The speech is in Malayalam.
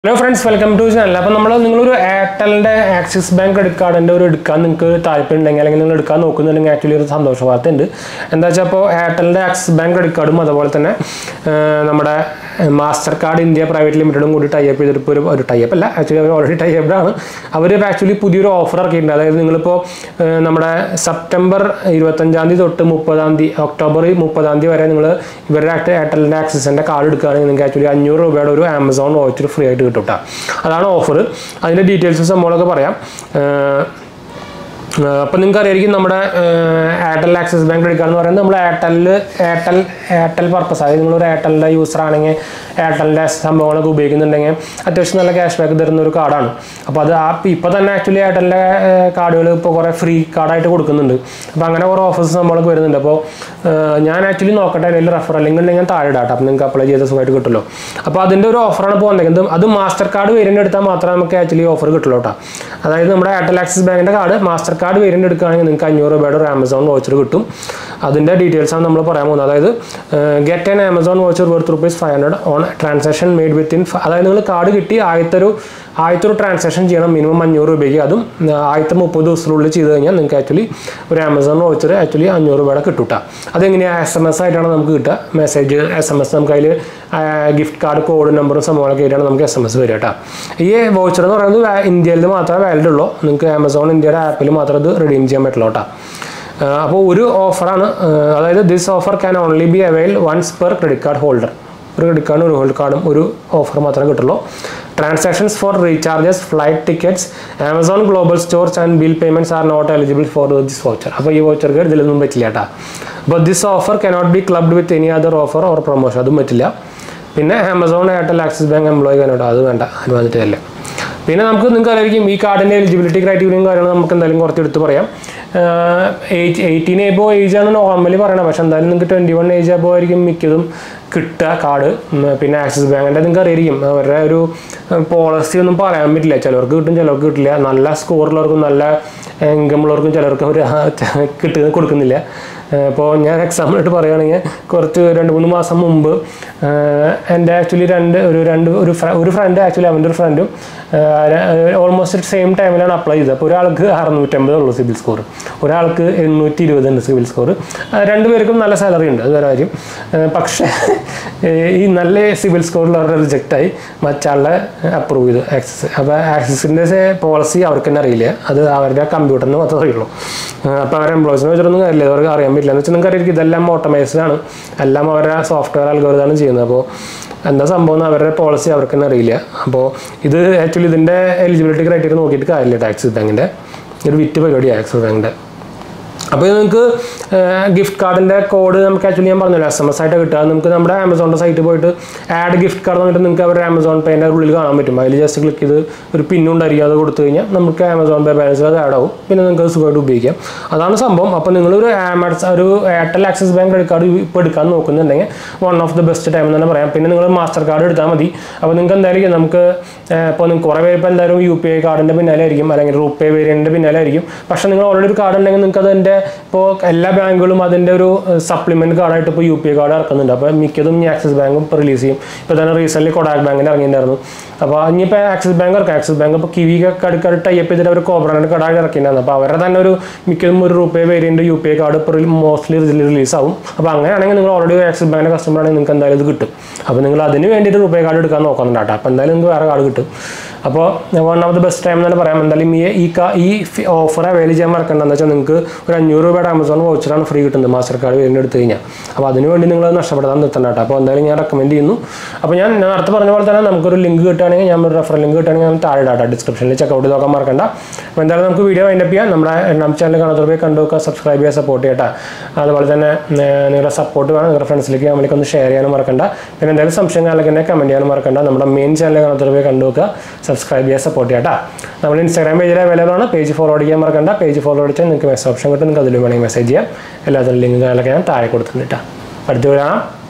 hello friends welcome to channel അപ്പോൾ നമ്മൾ നിങ്ങളൊരു എയർടെലിൻ്റെ ആക്സിസ് ബാങ്ക് ക്രെഡിറ്റ് കാർഡിൻ്റെ ഒരു എടുക്കാൻ നിങ്ങൾക്ക് താല്പര്യം ഉണ്ടെങ്കിൽ അല്ലെങ്കിൽ നിങ്ങൾ എടുക്കാൻ നോക്കുന്നുണ്ടെങ്കിൽ ആക്ച്വലി ഒരു സന്തോഷ വാർത്ത ഉണ്ട് എന്താ വെച്ചാൽ അപ്പോൾ എയർടെലിൻ്റെ ആക്സിസ് ബാങ്ക് ക്രെഡിറ്റ് കാർഡും അതുപോലെ തന്നെ ആ, നമ്മുടെ മാസ്റ്റർ കാർഡ് ഇന്ത്യ പ്രൈവറ്റ് ലിമിറ്റഡും കൂടി ടൈപ്പ് ചെയ്തിട്ട് ഇപ്പോൾ ഒരു ഒരു ടൈപ്പ് അല്ല ആക്ച്വലി അവർ ഓൾറെഡി ടൈപ്പ് ആണ് അവർ ആക്ച്വലി പുതിയൊരു ഓഫർ ഇറക്കിയിട്ടുണ്ട് അതായത് നിങ്ങളിപ്പോൾ ആ, നമ്മുടെ സെപ്റ്റംബർ ഇരുപത്തഞ്ചാം തീയതി തൊട്ട് മുപ്പതാം തീയതി ഒക്ടോബർ മുപ്പതാം തീയതി വരെ നിങ്ങൾ ഇവരുടെ എയർടെലിൻ്റെ ആക്സിസിൻ്റെ കാർഡ് എടുക്കുകയാണെങ്കിൽ നിങ്ങൾക്ക് ആക്ച്വലി അഞ്ഞൂറ് രൂപയുടെ ഒരു ആമസോൺ വോച്ചർ ഫ്രീ ആയിട്ട് കിട്ടും കേട്ടോ അതാണ് ഓഫർ അതിൻ്റെ ഡീറ്റെയിൽസ് സംഭവങ്ങളൊക്കെ പറയാം അപ്പം നിങ്ങൾക്ക് അറിയായിരിക്കും നമ്മുടെ Airtel Axis bank credit card എന്ന് പറയുന്നത് നമ്മൾ എയർടെലിൽ എയർടെൽ എയർടെൽ പർപ്പസ് അതായത് നിങ്ങളൊരു എയർടെലിൻ്റെ യൂസർ ആണെങ്കിൽ എയർടെലിൻ്റെ സംഭവങ്ങളൊക്കെ ഉപയോഗിക്കുന്നുണ്ടെങ്കിൽ അത്യാവശ്യം നല്ല ക്യാഷ് ബാക്ക് തരുന്ന ഒരു കാർഡാണ് അപ്പോൾ അത് ആ ഇപ്പോൾ തന്നെ ആക്ച്വലി എയർടെലിൻ്റെ കാർഡുകൾ ഇപ്പോൾ കുറേ ഫ്രീ കാർഡായിട്ട് കൊടുക്കുന്നുണ്ട് അപ്പോൾ അങ്ങനെ കുറേ ഓഫേഴ്സ് നമ്മളൊക്കെ വരുന്നുണ്ട് അപ്പോൾ ഞാൻ ആക്ച്വലി നോക്കട്ടെ അതിൽ റെഫർ അല്ലെങ്കിൽ ഉണ്ടെങ്കിൽ ഞാൻ താഴെ ഇടാം അപ്പോൾ നിങ്ങൾക്ക് അപ്ലൈ ചെയ്ത സുഖമായിട്ട് കിട്ടുമല്ലോ അപ്പോൾ അതിൻ്റെ ഒരു ഓഫറാണ് ഇപ്പോൾ വന്നിരിക്കുന്നത് അത് മാസ്റ്റർ കാർഡ് വേരിയൻ്റ് എടുത്താൽ മാത്രമേ നമുക്ക് ആക്ച്വലി ഓഫർ കിട്ടുള്ളൂ കേട്ടോ അതായത് നമ്മുടെ എയർടെൽ ആക്സിസ് ബാങ്കിൻ്റെ കാർഡ് മാസ്റ്റർ കാർഡ് വേരിയൻ്റ് എടുക്കുകയാണെങ്കിൽ നിങ്ങൾക്ക് അഞ്ഞൂറ് രൂപയുടെ ഒരു ആമസോൺ വോച്ചർ കിട്ടും അതിൻ്റെ ഡീറ്റെയിൽസ് ആണ് നമ്മൾ പറയാൻ പോകുന്നത് അതായത് get an Amazon voucher worth rupees five hundred on transaction made within അതായത് നിങ്ങൾ കാർഡ് കിട്ടി ആദ്യത്തെ ഒരു ആദ്യത്തെ ഒരു ട്രാൻസാക്ഷൻ ചെയ്യണം മിനിമം അഞ്ഞൂറ് രൂപയ്ക്ക് അതും ആ, ആദ്യത്തെ മുപ്പത് ദിവസത്തിനുള്ളിൽ ചെയ്ത് കഴിഞ്ഞാൽ നിങ്ങൾക്ക് ആക്ച്വലി ഒരു ആമസോൺ വോച്ചർ ആക്ച്വലി അഞ്ഞൂറ് രൂപയുടെ കിട്ടും കേട്ടോ അതെങ്ങനെയാണ് എസ് എം എസ് ആയിട്ടാണ് നമുക്ക് കിട്ടുക മെസ്സേജ് എസ് എം എസ് നമുക്ക് അതിൽ ഗിഫ്റ്റ് കാർഡ് കോഡ് നമ്പറും സംഭവങ്ങളൊക്കെ ആയിട്ടാണ് നമുക്ക് എസ് എം എസ് വരിക കേട്ടോ ഈ വോച്ചർ എന്ന് പറയുന്നത് വാ- ഇന്ത്യയിൽ മാത്രമേ വാലിഡ് ഉള്ളൂ നിങ്ങൾക്ക് ആമസോൺ ഇന്ത്യയുടെ ആപ്പിൽ മാത്രമേ ഇത് റിഡീം ചെയ്യാൻ പറ്റുള്ളൂ കേട്ടോ അപ്പോൾ ഒരു ഓഫറാണ് അതായത് this offer can only be avail once per credit card holder ഒരു ക്രെഡിറ്റ് കാർഡും ഒരു ഹോൾഡ് കാർഡും ഒരു ഓഫർ മാത്രമേ കിട്ടുള്ളൂ transactions for recharges flight tickets Amazon global stores and bill payments are not eligible for this voucher അപ്പോൾ ഈ വോച്ചർക്ക് ഇതിലൊന്നും പറ്റില്ല കേട്ടോ അപ്പോൾ this offer cannot be clubbed with any other offer or promotion അതും പറ്റില്ല പിന്നെ Amazon Airtel Axis bank employee കാനോട്ടോ അത് വേണ്ട അത് വന്നിട്ടില്ല പിന്നെ നമുക്ക് നിങ്ങൾക്ക് അറിയായിരിക്കും ഈ കാർഡിൻ്റെ എലിജിബിലിറ്റി ക്രൈറ്റീരിയയും കാര്യങ്ങളും നമുക്ക് എന്തായാലും കുറച്ച് എടുത്ത് പറയാം ഏജ് എയ്റ്റീൻ എബോ ഏജ് ആണ് നോർമലി പറയണത് പക്ഷേ എന്തായാലും നിങ്ങൾക്ക് ട്വൻറ്റി വൺ ഏജ് എബോ ആയിരിക്കും മിക്കതും കിട്ടുക കാർഡ് പിന്നെ ആക്സിസ് ബാങ്കിൻ്റെ നിങ്ങൾക്ക് അറിയായിരിക്കും അവരുടെ ഒരു പോളിസി ഒന്നും പറയാൻ പറ്റില്ല ചിലർക്ക് കിട്ടും ചിലർക്ക് കിട്ടില്ല നല്ല സ്കോറുള്ളവർക്കും നല്ല ഇൻകം ഉള്ളവർക്കും ചിലർക്ക് അവർ കിട്ടുക കൊടുക്കുന്നില്ല ഇപ്പോൾ ഞാൻ എക്സാമ്പിൾ ആയിട്ട് പറയുകയാണെങ്കിൽ കുറച്ച് രണ്ട് മൂന്ന് മാസം മുമ്പ് എൻ്റെ ആക്ച്വലി രണ്ട് ഒരു രണ്ട് ഒരു ഫ്ര- ഒരു ഫ്രണ്ട് ആക്ച്വലി അവൻ്റെ ഒരു ഫ്രണ്ടും ഓൾമോസ്റ്റ് സെയിം ടൈമിലാണ് അപ്ലൈ ചെയ്തത് അപ്പോൾ ഒരാൾക്ക് അറുന്നൂറ്റമ്പതേ ഉള്ളൂ സിബിൽ സ്കോർ ഒരാൾക്ക് എണ്ണൂറ്റി ഇരുപതുണ്ട് സിബിൽ സ്കോർ രണ്ടുപേർക്കും നല്ല സാലറി ഉണ്ട് അത് വേറെ കാര്യം ഏഹ് പക്ഷേ ഏഹ് ഈ നല്ല സിബിൽ സ്കോറിലുള്ളവരുടെ റിജക്റ്റായി മറ്റാളെ അപ്രൂവ് ചെയ്തു ആക്സിസ് അപ്പോൾ ആക്സിസിൻ്റെ പോളിസി അവർക്ക് തന്നെ അറിയില്ല അത് അവരുടെ കമ്പ്യൂട്ടറിന് മാത്രമേ അറിയുള്ളൂ അപ്പോൾ അവരുടെ എംപ്ലോയീസിനെ വെച്ചിട്ടൊന്നും കാര്യമില്ല അവർക്ക് അറിയാൻ പറ്റില്ല എന്ന് വെച്ചാൽ നിങ്ങൾക്ക് അറിയാം ഇതെല്ലാം ഓട്ടോമൈസ്ഡ് ആണ് എല്ലാം അവരുടെ സോഫ്റ്റ്വെയർ അൽഗോറിതാണ് ചെയ്യുന്നത് അപ്പോൾ എന്താ സംഭവം എന്ന് അവരുടെ പോളിസി അവർക്ക് തന്നെ അറിയില്ല അപ്പോൾ ഇത് ആക്ച്വലി ഇതിൻ്റെ എലിജിബിലിറ്റി ക്രൈറ്റീരിയ നോക്കിയിട്ട് കാര്യമില്ല ടാക്സിസ് ബാങ്കിൻ്റെ ഒരു വിറ്റ് പരിപാടിയാണ് ആക്സിസ് ബാങ്കിൻ്റെ അപ്പോൾ ഇത് നിങ്ങൾക്ക് ഗിഫ്റ്റ് കാർഡിൻ്റെ കോഡ് നമുക്ക് ആക്ച്വലി ഞാൻ പറഞ്ഞല്ലോ എസ് എം എസ് ആയിട്ട് കിട്ടുക നമുക്ക് നമ്മുടെ ആമസോണിൻ്റെ സൈറ്റിൽ പോയിട്ട് ആഡ് ഗിഫ്റ്റ് കാർഡ് എന്നിട്ട് നിങ്ങൾക്ക് അവരുടെ ആമസോൺ പേൻ്റെ ഉള്ളിൽ കാണാൻ പറ്റും അതിൽ ജസ്റ്റ് ക്ലിക്ക് ചെയ്ത് ഒരു പിന്നുണ്ടായിരിക്കും അത് കൊടുത്തു കഴിഞ്ഞാൽ നമുക്ക് ആമസോൺ പേ ബാലൻസിൽ അത് ആഡ് ആവും പിന്നെ നിങ്ങൾക്ക് അത് സുഖമായിട്ട് ഉപയോഗിക്കാം അതാണ് സംഭവം അപ്പോൾ നിങ്ങളൊരു ആമഡ്സ് ഒരു Airtel Axis bank credit card ഇപ്പോൾ എടുക്കാൻ നോക്കുന്നുണ്ടെങ്കിൽ one of the best time എന്ന് തന്നെ പറയാം പിന്നെ നിങ്ങൾ മാസ്റ്റർ കാർഡ് എടുത്താൽ മതി അപ്പോൾ നിങ്ങൾക്ക് എന്തായാലും നമുക്ക് ഇപ്പോൾ നിങ്ങൾക്ക് കുറേ പേര് ഇപ്പോൾ എന്തായാലും യു പി ഐ കാർഡിൻ്റെ പിന്നാലെ ആയിരിക്കും അല്ലെങ്കിൽ റൂപേ വേരിയൻ്റെ പിന്നാലെ ആയിരിക്കും പക്ഷേ നിങ്ങൾ ഓൾറെഡി ഒരു കാർഡ് ഉണ്ടെങ്കിൽ നിങ്ങൾക്ക് അതിൻ്റെ ഇപ്പോൾ എല്ലാ ബാങ്കുകളും അതിൻ്റെ ഒരു സപ്ലിമെൻറ്റ് കാർഡായിട്ട് ഇപ്പോൾ യു പി ഐ കാർഡ് ഇറക്കുന്നുണ്ട് അപ്പോൾ മിക്കതും ഈ ആക്സിസ് ബാങ്കും ഇപ്പോൾ റിലീസ് ചെയ്യും ഇപ്പോൾ തന്നെ റീസെൻ്റ്ലി കൊടാക് ബാങ്കിന് ഇറങ്ങിയിട്ടുണ്ടായിരുന്നു അപ്പോൾ ഇനിയിപ്പോൾ ആക്സിസ് ബാങ്ക് ഇറക്കാം ആക്സിസ് ബാങ്ക് ഇപ്പോൾ കിവി കടുക്കാട് ടൈപ്പ് ചെയ്തിട്ട് അവർ കോബ്രാൻ്റെ കടാക് ഇറക്കിയിട്ടുണ്ടായിരുന്നു അപ്പോൾ അവരുടെ തന്നെ ഒരു മിക്കതും ഒരു RuPay variant U P I card ഇപ്പോൾ മോസ്റ്റ്ലി റിലീസ് ആവും അപ്പോൾ അങ്ങനെയാണെങ്കിൽ നിങ്ങൾ ഓൾറെഡി ആക്സിസ് ബാങ്കിൻ്റെ കസ്റ്റമർ ആണെങ്കിൽ നിങ്ങൾക്ക് എന്തായാലും ഇത് കിട്ടും അപ്പോൾ നിങ്ങൾ അതിന് വേണ്ടിയിട്ട് റുപ്പേ കാർഡ് എടുക്കാൻ നോക്കുന്നുണ്ട് കേട്ടോ അപ്പോൾ എന്തായാലും നിങ്ങൾക്ക് വേറെ കാർഡ് കിട്ടും അപ്പോൾ one of the best time എന്ന് തന്നെ പറയാം എന്തായാലും ഈ ഈ കാ- ഈ ഓഫർ അവൈൽ ചെയ്യാൻ മറക്കണ്ടെന്ന് വെച്ചാൽ നിങ്ങൾക്ക് ഒരു അഞ്ഞൂറ് രൂപയുടെ ആമസോൺ വോച്ചറാണ് ഫ്രീ കിട്ടുന്നത് മാസ്റ്റർ കാർഡ് വേണ്ടി എടുത്തു കഴിഞ്ഞാൽ അപ്പോൾ അതിന് വേണ്ടി നിങ്ങൾ അത് നഷ്ടപ്പെടുത്താൻ നിർത്തണ്ട കേട്ടോ അപ്പോൾ എന്തായാലും ഞാൻ റെക്കമെൻഡ് ചെയ്യുന്നു അപ്പോൾ ഞാൻ നേരത്തെ പറഞ്ഞ പോലെ തന്നെ നമുക്കൊരു ലിങ്ക് കിട്ടുകയാണെങ്കിൽ ഞാൻ ഒരു റെഫറൽ ലിങ്ക് കിട്ടുകയാണെങ്കിൽ ഞാൻ താഴെ ഇടാം ഡിസ്ക്രിപ്ഷനിൽ ചെക്കൗട്ട് ചെയ്ത് നോക്കാൻ മറക്കണ്ട അപ്പോൾ എന്തായാലും നമുക്ക് വീഡിയോ വൈൻഡപ്പ് ചെയ്യാം നമ്മുടെ രണ്ടാം ചാനൽ കാണാത്തവർ പോയി കണ്ടു നോക്കുക സബ്സ്ക്രൈബ് ചെയ്യുക സപ്പോർട്ട് ചെയ്യട്ടാ അതുപോലെ തന്നെ ഏർ, നിങ്ങളുടെ സപ്പോർട്ട് വേണം നിങ്ങളുടെ ഫ്രണ്ട്സിലേക്ക് നമ്മൾക്ക് ഒന്ന് ഷെയർ ചെയ്യാനും മറക്കണ്ട പിന്നെ എന്തെങ്കിലും സംശയം കാര്യങ്ങളൊക്കെ കമൻറ്റ് ചെയ്യാനും മറക്കണ്ട നമ്മുടെ മെയിൻ ചാനൽ കാണാത്തവർ പോയി കണ്ടു നോക്കുക സബ്സ്ക്രൈബ് ചെയ്യുക സപ്പോർട്ട് ചെയ്യട്ടാ നമ്മൾ ഇൻസ്റ്റാഗ്രാം പേജിൽ അവൈലബിൾ ആണ് പേജ് ഫോളോ ചെയ്യാൻ മറക്കണ്ട പേജ് ഫോളോ അടിച്ചാൽ നിങ്ങൾക്ക് മെസ്സേജ് ഓപ്ഷൻ കിട്ടും നിങ്ങൾക്ക് അതിൽ വേണമെങ്കിൽ മെസ്സേജ് ചെയ്യാം എല്ലാത്തിനും ലിങ്ക് കാര്യങ്ങളൊക്കെ ഞാൻ താഴെ കൊടുത്തിട്ടുണ്ട് കേട്ടോ അടുത്ത് വരാം